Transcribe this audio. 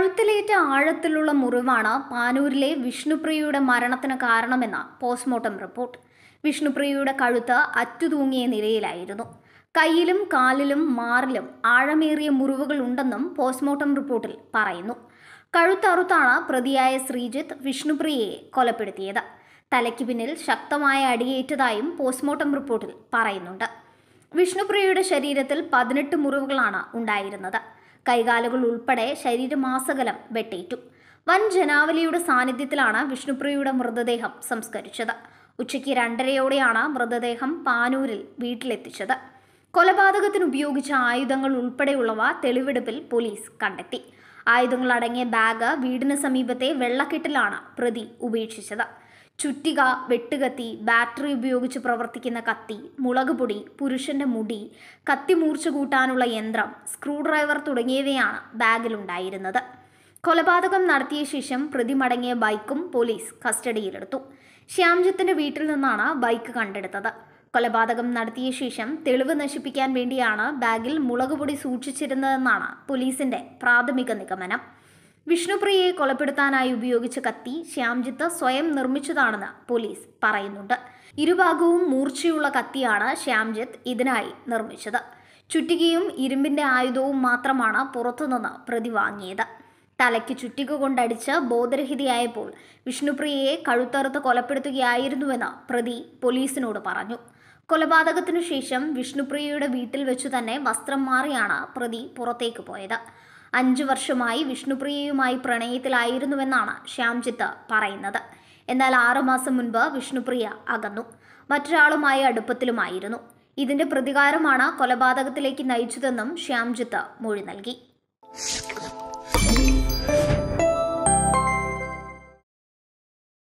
കഴുത്തിലേറ്റ ആഴത്തിലുള്ള മുറിവാണ് പാനൂരിലെ വിഷ്ണുപ്രിയയുടെ മരണത്തിന് കാരണമെന്ന postmortem report വിഷ്ണുപ്രിയയുടെ കഴുത്ത് അറ്റുതൂങ്ങിയ നിലയിലായിരുന്നു കയ്യിലും കാലിലും മാറിലും ആഴമേറിയ മുറിവുകൾ ഉണ്ടെന്നും പോസ്റ്റ്മോർട്ടം റിപ്പോർട്ടിൽ പറയുന്നു കഴുത്തറുത്താണ് പ്രതിയായ ശ്രീജിത്ത് വിഷ്ണുപ്രിയയെ കൊലപ്പെടുത്തിയത് തലയ്ക്ക് പിന്നിൽ ശക്തമായ അടിയേറ്റതായും പോസ്റ്റ്മോർട്ടം റിപ്പോർട്ടിൽ പറയുന്നുണ്ട് വിഷ്ണുപ്രിയയുടെ ശരീരത്തിൽ പതിനെട്ട് മുറിവുകളാണ് ഉണ്ടായിരുന്നത് കൈകാലുകൾ ഉൾപ്പെടെ ശരീരമാസകലം വെട്ടേറ്റു വൻ ജനാവലിയുടെ സാന്നിധ്യത്തിലാണ് വിഷ്ണുപ്രിയയുടെ മൃതദേഹം സംസ്കരിച്ചത് ഉച്ചയ്ക്ക് രണ്ടരയോടെയാണ് മൃതദേഹം പാനൂരിൽ വീട്ടിലെത്തിച്ചത് കൊലപാതകത്തിന് ഉപയോഗിച്ച ആയുധങ്ങൾ ഉൾപ്പെടെയുള്ളവ തെളിവെടുപ്പിൽ പോലീസ് കണ്ടെത്തി ആയുധങ്ങൾ അടങ്ങിയ ബാഗ് വീടിന് സമീപത്തെ വെള്ളക്കെട്ടിലാണ് പ്രതി ഉപേക്ഷിച്ചത് ചുറ്റിക വെട്ടുകത്തി ബാറ്ററി ഉപയോഗിച്ച് പ്രവർത്തിക്കുന്ന കത്തി മുളക് പൊടി പുരുഷന്റെ മുടി കത്തി മൂർച്ച കൂട്ടാനുള്ള യന്ത്രം സ്ക്രൂ ഡ്രൈവർ തുടങ്ങിയവയാണ് ബാഗിലുണ്ടായിരുന്നത് കൊലപാതകം നടത്തിയ ശേഷം പ്രതി മടങ്ങിയ ബൈക്കും പോലീസ് കസ്റ്റഡിയിലെടുത്തു ശ്യാംജിത്തിന്റെ വീട്ടിൽ നിന്നാണ് ബൈക്ക് കണ്ടെടുത്തത് കൊലപാതകം നടത്തിയ ശേഷം തെളിവ് നശിപ്പിക്കാൻ വേണ്ടിയാണ് ബാഗിൽ മുളക് പൊടി സൂക്ഷിച്ചിരുന്നതെന്നാണ് പോലീസിന്റെ പ്രാഥമിക നിഗമനം വിഷ്ണുപ്രിയയെ കൊലപ്പെടുത്താനായി ഉപയോഗിച്ച കത്തി ശ്യാംജിത്ത് സ്വയം നിർമ്മിച്ചതാണെന്ന് പോലീസ് പറയുന്നുണ്ട് ഇരുഭാഗവും മൂർച്ചയുള്ള കത്തിയാണ് ശ്യാംജിത്ത് ഇതിനായി നിർമ്മിച്ചത് ചുറ്റികയും ഇരുമ്പിന്റെ ആയുധവും മാത്രമാണ് പുറത്തുനിന്ന് പ്രതി വാങ്ങിയത് തലയ്ക്ക് ചുറ്റിക കൊണ്ടടിച്ച് ബോധരഹിതയായപ്പോൾ വിഷ്ണുപ്രിയയെ കഴുത്തറുത്ത് കൊലപ്പെടുത്തുകയായിരുന്നുവെന്ന് പ്രതി പോലീസിനോട് പറഞ്ഞു കൊലപാതകത്തിനു ശേഷം വിഷ്ണുപ്രിയയുടെ വീട്ടിൽ വെച്ചു തന്നെ വസ്ത്രം മാറിയാണ് പ്രതി പുറത്തേക്ക് പോയത് അഞ്ചു വർഷമായി വിഷ്ണുപ്രിയയുമായി പ്രണയത്തിലായിരുന്നുവെന്നാണ് ശ്യാംജിത്ത് പറയുന്നത് എന്നാൽ ആറുമാസം മുൻപ് വിഷ്ണുപ്രിയ അകന്നു മറ്റൊരാളുമായി അടുപ്പത്തിലുമായിരുന്നു ഇതിന്റെ പ്രതികാരമാണ് കൊലപാതകത്തിലേക്ക് നയിച്ചതെന്നും ശ്യാംജിത്ത് മൊഴി നൽകി